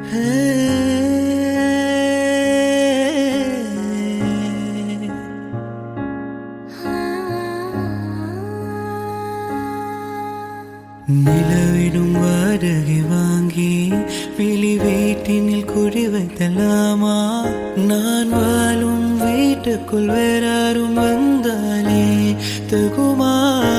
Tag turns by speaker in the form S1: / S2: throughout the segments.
S1: நிலவிடும் வாடகை வாங்கி வெளி வீட்டினில் குடி வைத்தலாமா நான் வாழும் வீட்டுக்குள் வேறாரும் வந்தாலே தகுமா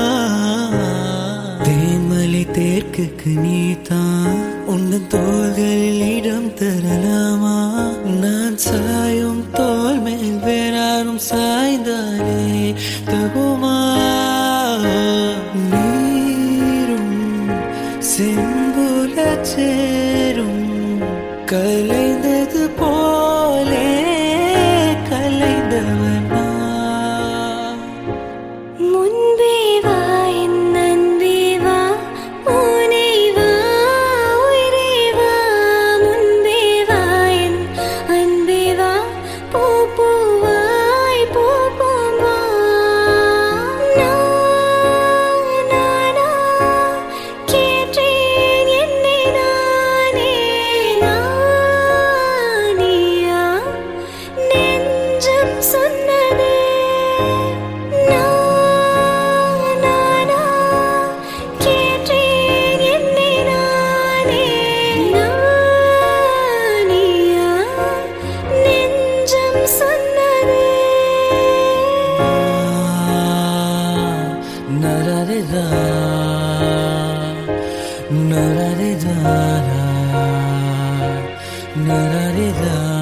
S1: தேன்மலை தேர்க்குக்கு நீதான் உன் தோள்களில் இடம் தரலாமா நான் சாயும் தோல் மேல் வேறாரும் சாய்ந்தாலே தகுமா நீரும் செம்புல சேரும் கலைந்தது போலே கலைந்தவனா
S2: முன்பே வா என் அன்பே வா முனை வா உயிரே வா முன்பே வா என் அன்பே வா பூ பூவாய் பூ பூமா நான் நானா கேட்டேன் என்னை நானே நானியா நெஞ்சம் சொன்னதே நான் நானா கேட்டேன் என்னை நானே நானியா நெஞ்சம் சொன்னதே
S1: நரரிதா நரரிதா நரரிதா